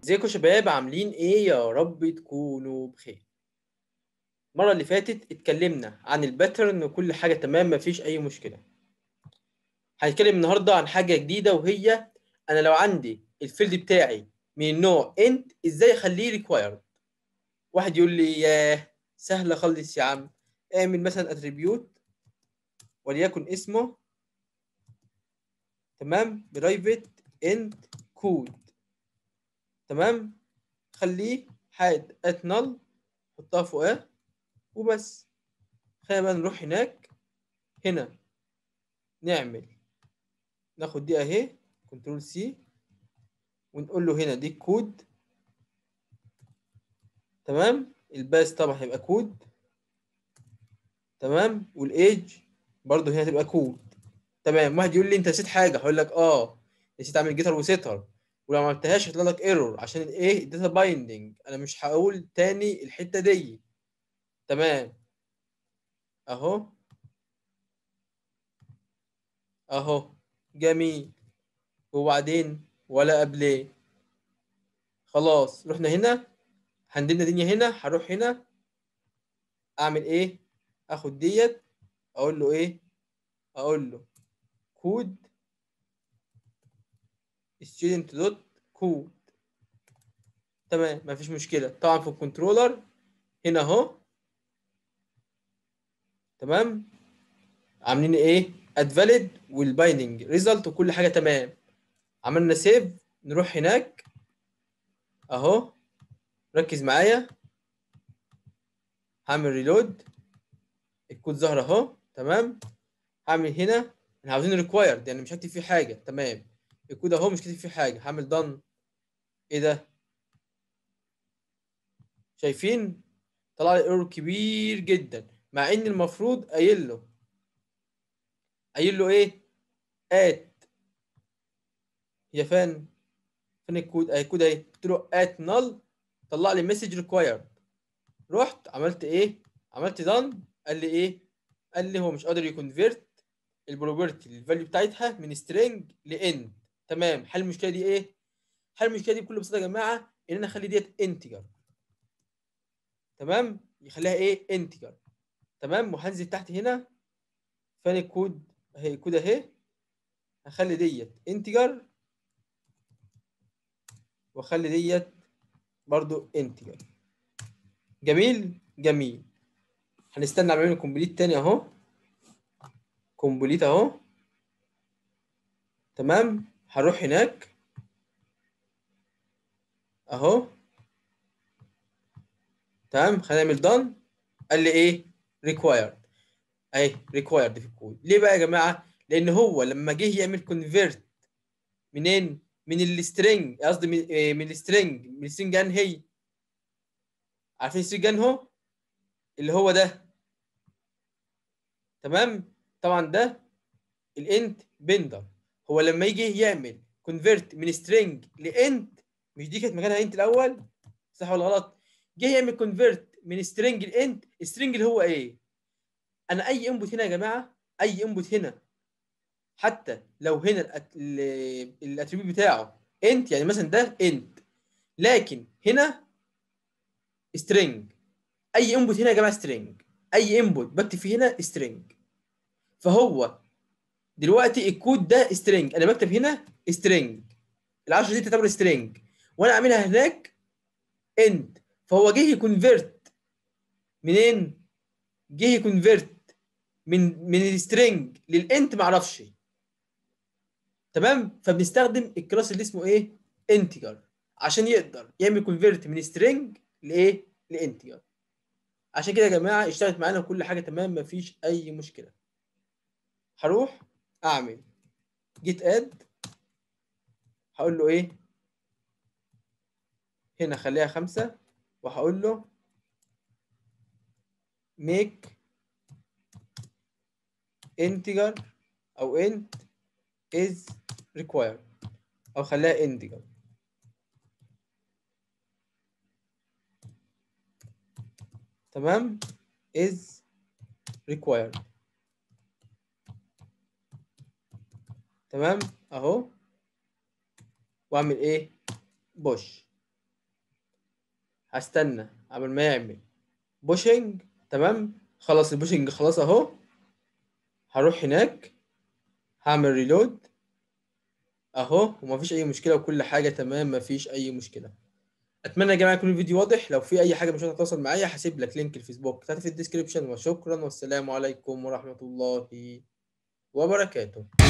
ازيكم يا شباب عاملين ايه يا رب تكونوا بخير المره اللي فاتت اتكلمنا عن الباترن وكل حاجه تمام مفيش اي مشكله هنتكلم النهارده عن حاجه جديده وهي انا لو عندي الفيلد بتاعي من النوع انت ازاي اخليه ريكوايرد واحد يقول لي ياه سهله خالص يا عم اعمل مثلا اتريبيوت وليكن اسمه تمام برايفت اند كود تمام خليه حاد ات نل حطها فوقاه وبس خلينا بقى نروح هناك هنا نعمل ناخد دي اهي كنترول سي ونقول له هنا دي الكود تمام الباس طبعا هيبقى كود تمام والايج برضه هنا هتبقى كود تمام واحد يقول لي انت نسيت حاجه هقول لك اه نسيت اعمل جيتر وسيتر ولو ما عملتهاش هيطلع لك ايرور عشان الايه الداتا بايندنج انا مش هقول تاني الحته دي تمام اهو اهو جميل وبعدين ولا قبليه خلاص رحنا هنا هندلنا دنيا هنا هروح هنا اعمل ايه اخد ديت اقول له ايه اقول له كود student دوت كود تمام مفيش مشكله طبعا في الكنترولر هنا اهو تمام عاملين ايه اد فاليد والبايندنج ريزلت وكل حاجه تمام عملنا سيف نروح هناك اهو ركز معايا هعمل ريلود الكود ظهر اهو تمام هعمل هنا احنا عاوزين ريكوايرد يعني مش هكتب فيه حاجه تمام الكود اهو مش كاتب فيه حاجه هعمل دن ايه ده شايفين طلع لي ايرور كبير جدا مع ان المفروض قايل له قايل له ايه ات هي فين فين الكود اهي الكود اهي قلت له ات نل طلع لي مسج ريكوايرد رحت عملت ايه عملت دن قال لي ايه قال لي هو مش قادر يكونفيرت البروبرتي الفاليو بتاعتها من سترينج لاند تمام حل المشكله دي ايه حل المشكله دي بكل بساطه يا جماعه ان انا اخلي ديت انتجر تمام يخليها ايه انتجر تمام وهنزل تحت هنا فين الكود اهي الكود اهي هخلي ديت انتجر واخلي ديت برضو انتجر جميل جميل هنستنى اعمل كومبليت تاني اهو كومبليت اهو تمام هروح هناك اهو تمام خلينا نعمل دان قال لي ايه ريكوايرد اهي ريكوايرد في الكود ليه بقى يا جماعه لان هو لما جه يعمل كونفيرت منين من السترنج قصدي من, إيه من السترنج من السترنج ان هي عارفين السترنج ان هو اللي هو ده تمام طبعا ده الانت بندر هو لما يجي يعمل كونفيرت من سترينج لانت مش دي كانت مكانها انت الاول صح ولا غلط جه يعمل كونفيرت من سترينج لانت السترينج اللي هو ايه انا اي انبوت هنا يا جماعه اي انبوت هنا حتى لو هنا الاتريبيوت بتاعه انت يعني مثلا ده انت لكن هنا سترينج اي انبوت هنا يا جماعه سترينج اي انبوت بكتب فيه هنا سترينج فهو دلوقتي الكود ده سترينج انا بكتب هنا سترينج ال10 دي تعتبر سترينج وانا عاملها هناك اند فهو جه يكونفيرت منين جه يكونفيرت من من السترينج للانت ما اعرفش تمام فبنستخدم الكلاس اللي اسمه ايه انتجر عشان يقدر يعمل كونفيرت من سترينج لايه لانتجر عشان كده يا جماعه اشتغلت معانا وكل حاجه تمام مفيش اي مشكله هروح اعمل جيت اد هقول له ايه هنا خليها خمسة وهقول له make integer او int is required او خليها integer تمام is required تمام اهو واعمل ايه بوش هستنى قبل ما يعمل بوشنج تمام خلص البوشنج خلاص اهو هروح هناك هعمل ريلود اهو ومفيش اي مشكله وكل حاجه تمام مفيش اي مشكله اتمنى يا جماعه يكون الفيديو واضح لو في اي حاجه مش هتتواصل معايا هسيب لك لينك الفيسبوك تحت في الديسكربشن وشكرا والسلام عليكم ورحمه الله وبركاته